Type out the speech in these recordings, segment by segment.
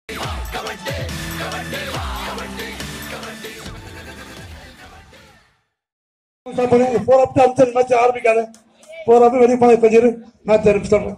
Four அப் அஞ்சு match ஆரம்பிக்காத four அப் வெளியே போய் கொஞ்சம் இரு மேட்ச் ஆரம்பிச்சு சொல்றேன்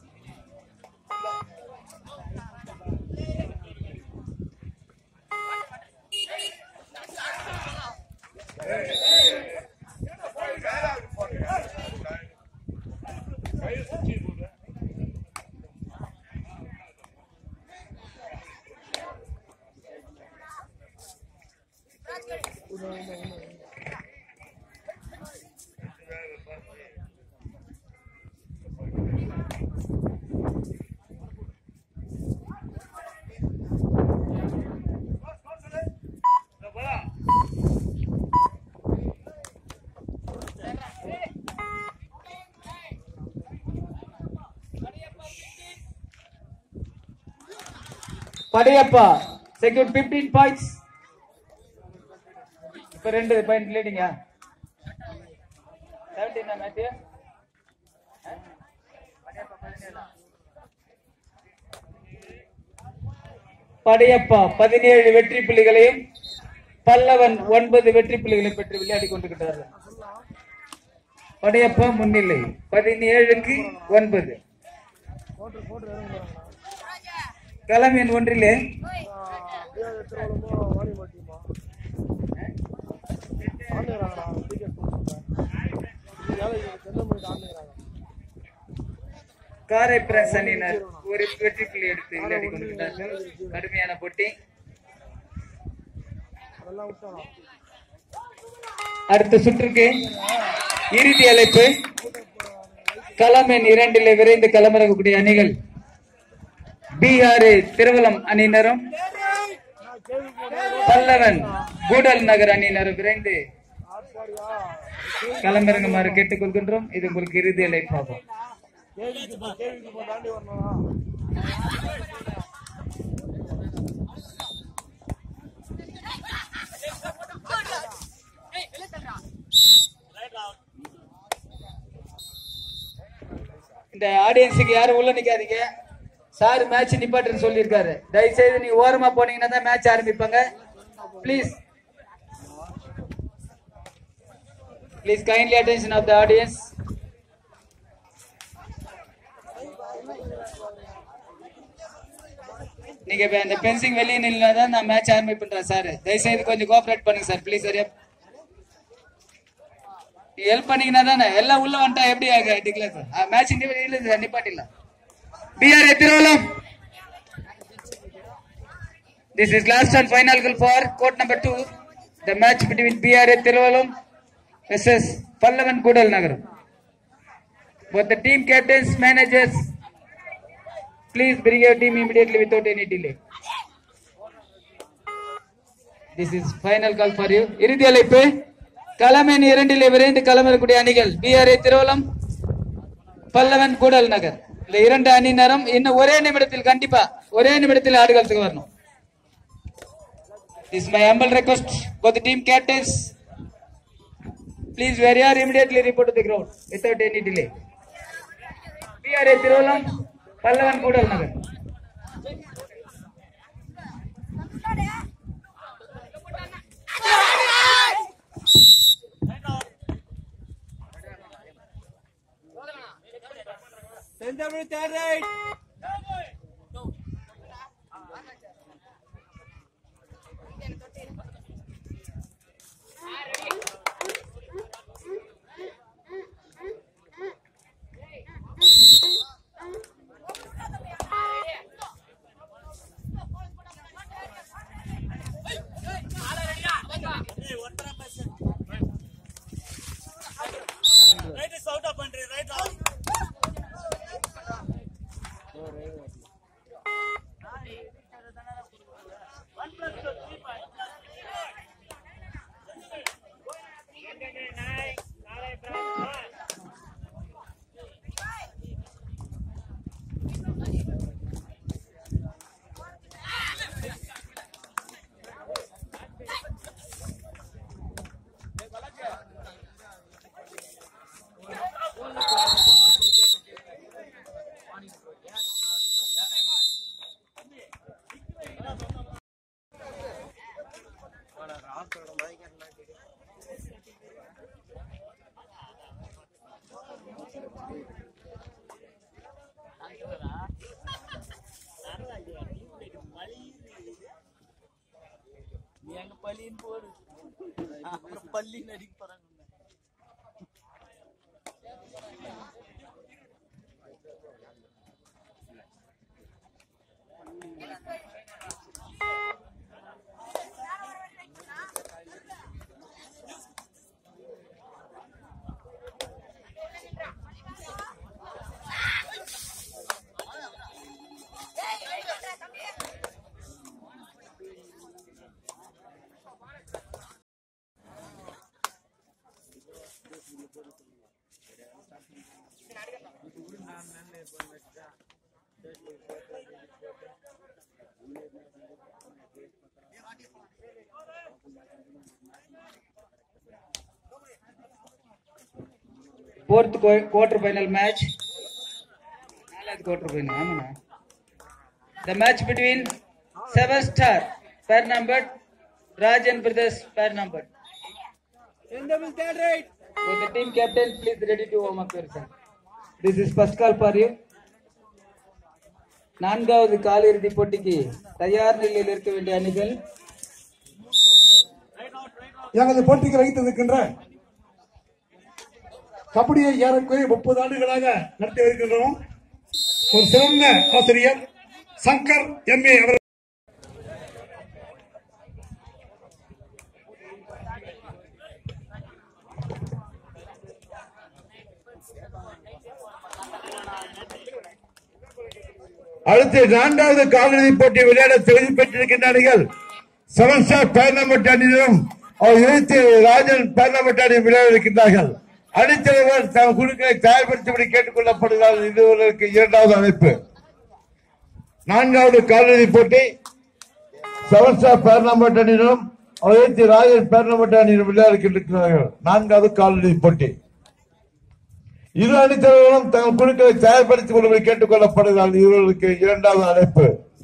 படையப்பா செக்யூர் 15 பாயிண்ட்ஸ் இப்ப ரெண்டு பாயிண்ட் லீடிங்க 17 மேட்ச் படையப்பா பதினேழு வெற்றி புள்ளிகளையும் பல்லவன் ஒன்பது வெற்றி புள்ளிகளை பெற்று விளையாடி கொண்டிருக்கிறார்கள் படையப்பா முன்னிலை பதினேழுக்கு ஒன்பது களம் எண் ஒன்றிலே காரை பிரஸ் அணியினர் ஒரு வெற்றி புள்ளி எடுத்து விளையாடி கொண்டிருக்கிறார்கள் கடுமையான போட்டி அடுத்த சுற்றுக்கு இறுதி அழைப்பு களம் எண் இரண்டிலே விரைந்து களமிறங்கக்கூடிய அணிகள் பீகார் திருவலம் அணியினரும் பல்லவன் கூடல் நகர் அணியினரும் விரைந்து களமிறங்குமாறு கேட்டுக்கொள்கின்றோம் இது உங்களுக்கு இறுதி அழைப்பாகும் இந்த ஆடியன்ஸுக்கு யாரும் உள்ள நிக்காதீங்க சார் மேட்ச் நிப்பாட்டுன்னு சொல்லியிருக்காரு தயவு செய்து நீ ஓரமா போனீங்கன்னா தான் மேட்ச் ஆரம்பிப்பாங்க please please kindly attention of the audience நீங்க இப்ப இந்த பென்சிங் வெளியே நின்னா தான் நான் மேட்ச் ஆரம்பிப்பேன் சார் தயவு செய்து கொஞ்சம் கோஆபரேட் பண்ணுங்க சார் ப்ளீஸ் சரியா ஹெல்ப் பண்ணீங்கன்னா தானே எல்லாம் உள்ள வந்துட்டா எப்படி ஆக டிக்ளேர் சார் மேட்ச் இல்ல நிப்பாட்டிடலாம் P R Thiruvallam This is last and final goal for court number two. The match between BRA Tiruvalam versus Pallavan Kudal Nagaram. Both the team captains, managers, please bring your team immediately without any delay. This is final call for you. இறுதி அழைப்பு களமென் இரண்டிலே விரைந்து களமிறக்கூடிய அணிகள் P R A Thiruvalam Pallavan Koodal Nagar இந்த இரண்டு அணியினரும் இன்னும் ஒரே நிமிடத்தில் கண்டிப்பா ஒரே நிமிடத்தில் ஆடுகளத்துக்கு வரணும் This is my humble request for the team captains. Please, where you are immediately report to the ground without any delay. PRA Tiruvalam, Pallavan Kudal Nagar. எங்க பள்ளின்னு போடு அப்புறம் பள்ளி நடிக்க போறாங்க fourth qu- quarter final match நாலாவது quarter final ஆமாண்ணா the match between seven star pair number Rajan brothers pair number Would the team captain please ready to warm up yourself this is first call for you நான்காவது காலிறுதி போட்டிக்கு தயார் நிலையில் இருக்க வேண்டிய அணிகள் எங்களது போட்டிக்கு வைத்திருக்கின்ற கபடியை ஏறக்குறைய முப்பது ஆண்டுகளாக நடத்தி வருகின்றோம் ஒரு சிறந்த ஆசிரியர் சங்கர் எம்ஏ அவர் அடுத்து நான்காவது காலிறுதி போட்டி விளையாட தகுதி பெற்றிருக்கின்ற அணிகள் செவன் ஸ்டார் டோர்னமெண்ட் அணியிலும் அவர் இணைத்து ராஜன் டோர்னமெண்ட் அணியும் விளையாட இருக்கின்றார்கள் அணித்தலைவர் தம் குழுக்களை தயார்படுத்தும்படி கேட்டுக் கொள்ளப்படுகிறார் இதுவருக்கு இரண்டாவது அழைப்பு நான்காவது காலிறுதி போட்டி செவன் ஸ்டார் டோர்னமெண்ட் அணியிலும் அவர் இணைத்து ராஜன் டோர்னமெண்ட் அணியிலும் விளையாட இருக்கின்றார்கள் நான்காவது காலிறுதி போட்டி இரு அணித்தலைவர்களும் தங்கள் குழுக்களை தயார்படுத்திக் கொள்ளும்படி கேட்டுக் கொள்ளப்படுகிறார்கள் இவர்களுக்கு இரண்டாவது அழைப்பு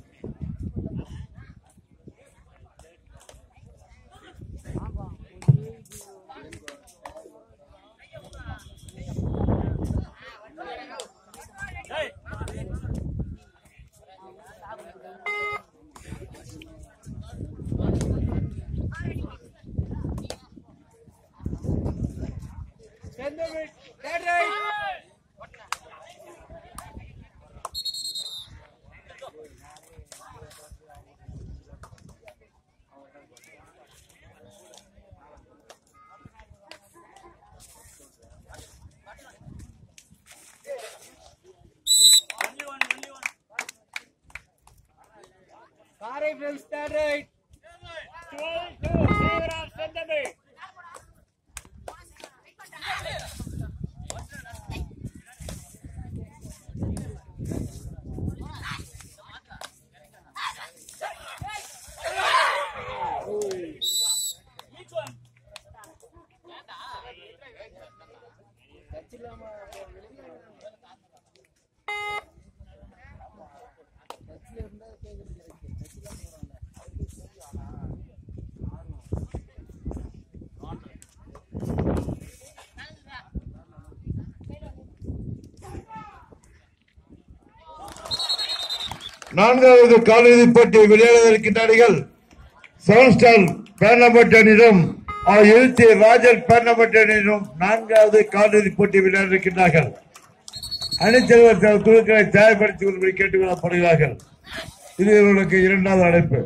நான்காவது காலிறுதி போட்டி விளையாட இருக்கின்ற அணிகள் செவன் ஸ்டார் பேர்னமெண்ட் அணியிலும் அவர் எழுத்து ராஜல் பேர்னமெண்ட் அணியிலும் நான்காவது காலிறுதி போட்டி விளையாட இருக்கின்றார்கள் அணித்தலைவர் தங்கள் குழுக்களை தயார்படுத்திக் கொள்ளும்படி கேட்டுக் கொள்ளப்படுகிறார்கள் இது இவர்களுக்கு இரண்டாவது அழைப்பு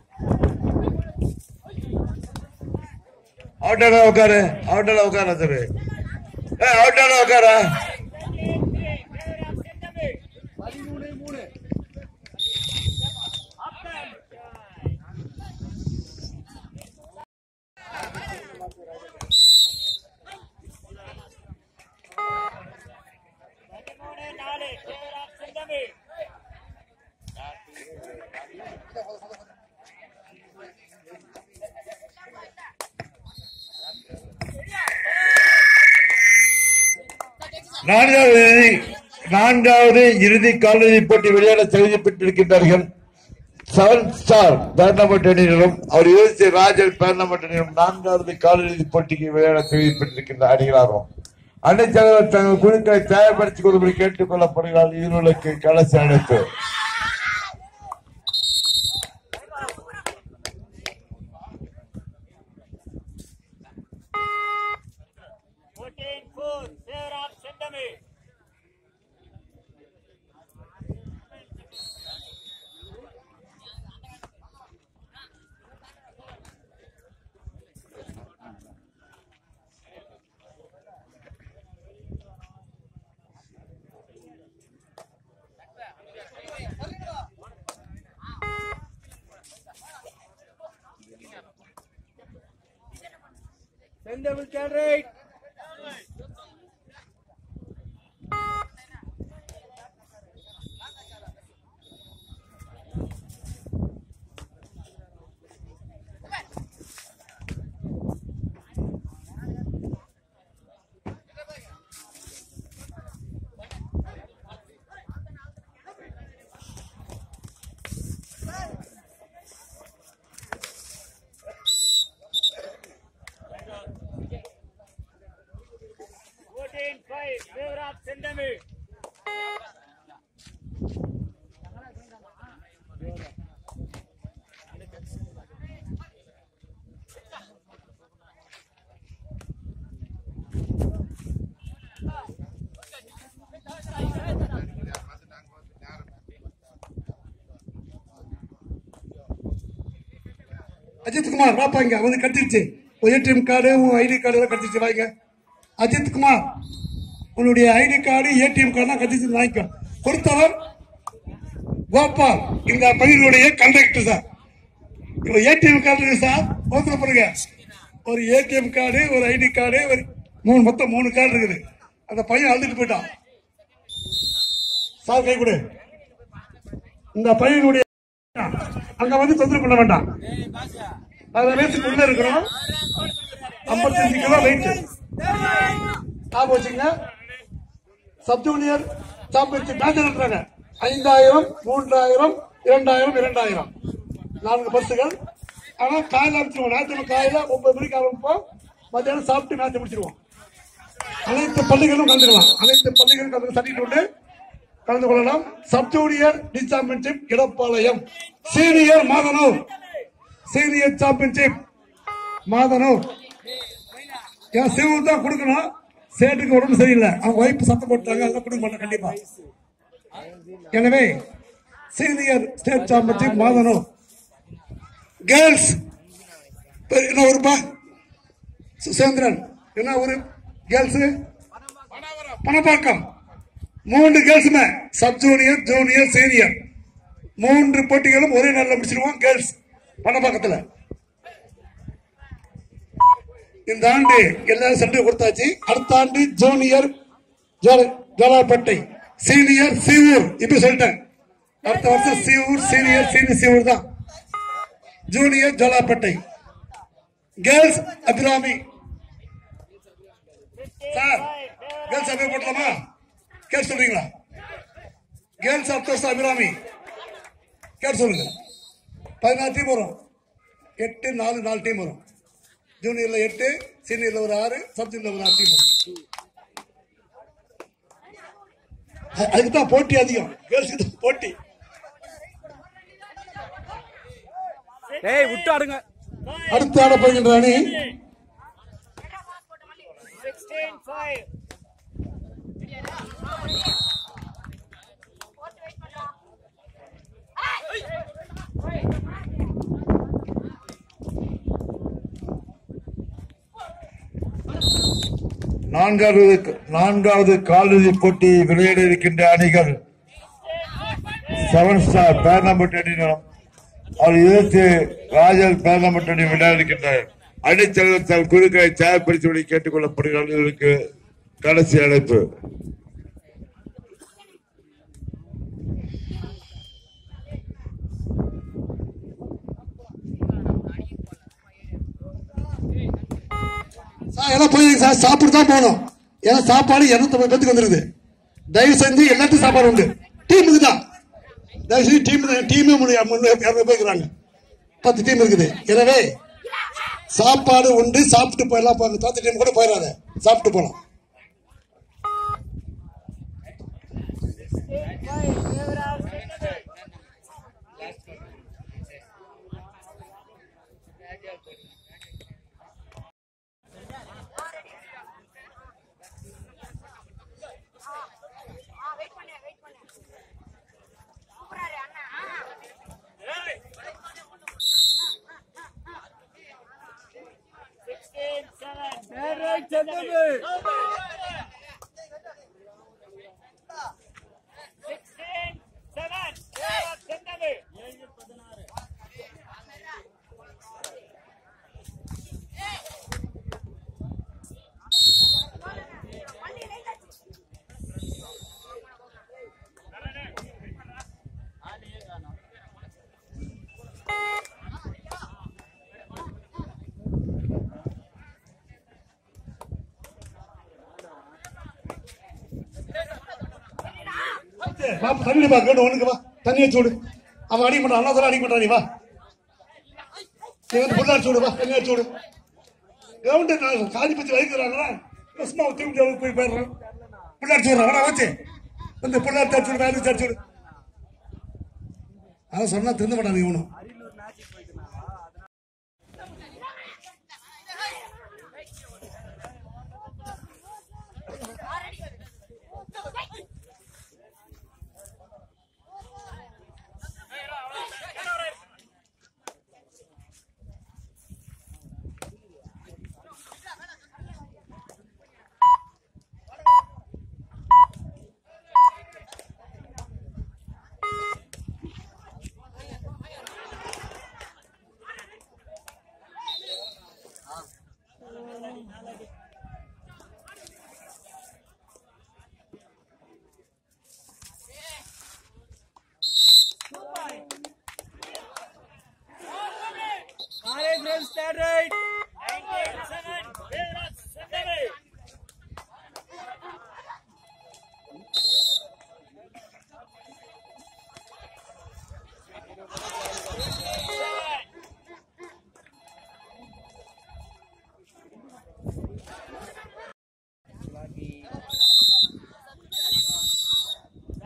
அவுட்டாடா உட்காரு அவுட்டாடா உட்கார தம்பி அவுட்டாடா உட்காரா நான்காவது இறுதி- நான்காவது இறுதி காலிறுதி போட்டி விளையாட தகுதி பெற்றிருக்கின்றார்கள் செவன் ஸ்டார் பேர்னமெண்ட் அணியினரும் அவர் யோசிச்சு ராஜல் பேர்னமெண்ட் அணியினரும் நான்காவது காலிறுதி போட்டிக்கு விளையாட தெரிவிக்கப்பட்டிருக்கின்ற அணிகளாகும் அனைத்து தலைவர் தங்கள் குழுக்களை தயார்படுத்திக் கொள்ளும்படி கேட்டுக் கொள்ளப்படுகிறார் இருளுக்கு கலசி அழைப்பு Fourteen four, favor of Sendami. Sendami can right. Fourteen five, favor of Sendami. Ajith Kumar வாப்பா இங்க வந்து கட்டிருச்சு ஒரு ஏடிஎம் கார்டு உன் ஐடி கார்டு எல்லாம் கட்டிச்சு வாங்க அஜித் குமார் உன்னுடைய ஐடி கார்டு ஏடிஎம் கார்டு கட்டிச்சு வாங்கிக்கோ கொடுத்தவர் கோபால் இந்த பணியினுடைய கண்டக்டர் சார் இப்போ ஏடிஎம் கார்டு இருக்கு சார் ஓத்துல பாருங்க ஒரு ஏடிஎம் கார்டு ஒரு ஐடி கார்டு ஒரு மூணு மொத்தம் மூணு கார்டு இருக்குது அந்த பையன் அழுதுட்டு போயிட்டான் சார் கை கொடு இந்த பையனுடைய அங்க வந்து தொந்தரவு பண்ண வேண்டாம் அதுல வயசுக்கு உள்ள இருக்கிறோம் ஐம்பத்தஞ்சு கிலோ வெயிட் ஞாபகம் வச்சுங்க சப் ஜூனியர் சாம்பியன்ஷிப் மேட்ச் நடத்துறாங்க ஐந்தாயிரம் மூன்றாயிரம் இரண்டாயிரம் இரண்டாயிரம் நான்கு பஸ்ஸுகள் ஆனா காலையில ஆரம்பிச்சிருவோம் ஞாயிற்றுக்கிழமை காலையில ஒன்பது மணிக்கு ஆரம்பிப்போம் மத்தியானம் சாப்பிட்டு மேட்ச் முடிச்சிருவோம் அனைத்து பள்ளிகளும் கலந்துக்கலாம் அனைத்து பள்ளிகளும் கலந்து தட்டிட்டு உண்டு கலந்து கொள்ளலாம் sub junior T championship Idappalayam senior Madhanur senior championship Madhanur என் சிவன் தான் கொடுக்கணும் சேட்டுக்கு உடம்பு சரியில்லை அவங்க ஒய்ஃப் சத்தம் போட்டாங்க அதெல்லாம் கொடுக்க மாட்டேன் கண்டிப்பா எனவே senior state championship Madhanur girls என்ன ஊருப்பா சுசேந்திரன் என்ன ஊரு கேர்ள்ஸ் பணப்பாக்கம் மூன்று கேர்ள்ஸுமே சப் ஜூனியர் ஜூனியர் சீனியர் மூன்று போட்டிகளும் ஒரே நாளில் முடிச்சிருவோம் கேர்ள்ஸ் பணப்பாக்கத்துல இந்த ஆண்டு எல்லாரும் சண்டை கொடுத்தாச்சு அடுத்த ஆண்டு ஜூனியர் ஜோல- ஜோலார்பேட்டை சீனியர் சீவூர் இப்படி சொல்லிட்டேன் அடுத்த வருஷம் சீவூர் சீனியர் சீனியர் சீவூர் தான் junior Jolarpettai girls Abirami sir girls Abirami போட்டலாமா கேர்ள்ஸ் சொல்றீங்களா கேர்ள்ஸ் அப்தோஸ் அபிராமி கேர்ள்ஸ் சொல்லுங்க பதினாறு டீம் வரும் எட்டு நாலு நாலு டீம் வரும் ஜூனியர்ல எட்டு சீனியர்ல ஒரு ஆறு சப் ஜூனியர்ல ஒரு ஆறு டீம் வரும் அ- அதுக்கு தான் போட்டி அதிகம் கேர்ள்ஸுக்கு தான் போட்டி ஏய் விட்டு ஆடுங்க அடுத்து ஆட போகின்ற அணி Sixteen five. நான்காவது நான்காவது காலிறுதி போட்டி விளையாட இருக்கின்ற அணிகள் செவன் ஸ்டார் பேர்னமெண்ட் அணியினரும் அவர் எதிர்த்து ராஜல் பேர்னமெண்ட் அணி விளையாட இருக்கின்றனர் அணித்தலைவர் தன் குழுக்களை தயார்படுத்தி கேட்டுக் கொள்ளப்படுகிறார் இதற்கு கடைசி அழைப்பு சார் எல்லாம் போயிருங்க சார் சாப்பிட்டு தான் போகணும் ஏன்னா சாப்பாடு இருநூத்தம்பது பேத்துக்கு வந்துருக்குது தயவு செஞ்சு எல்லாத்தையும் சாப்பாடு உண்டு டீமுக்கு தான் தயவுசெய்து டீம் டீமே இரநூறு பேர் இருக்கிறாங்க பத்து டீம் இருக்குது எனவே சாப்பாடு உண்டு சாப்பிட்டு போயிடலாம் போங்க தோத்த டீம் கூட போயிடாத சாப்பிட்டு போலாம் வெயிட் பண்ணு வெயிட் பண்ணு கூப்பிடுறாரு அண்ணா பாப்பா தண்ணி பா கேட்டு ஒண்ணுக்கு வா தண்ணியை சூடு அவன் அடிக்க மாட்டான் அண்ணா அடிக்க மாட்டான் நீ வா நீ வந்து புல்லாடி சூடு வா தண்ணியை சூடு கவுண்டர் நான் காலி பத்தி வைக்கிறாங்களா சும்மா திரும்பி போய் போயிடுறான் புல்லாடி சூடுறான் வாடா வச்சு வந்து புல்லாடி தச்சு விடு வேலை தச்சு விடு அதான் சொன்னா திருந்து மாட்டான் நீ இவனும் College will start right.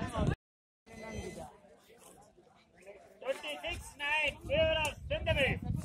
Twenty-six nine. Favor of Sundari.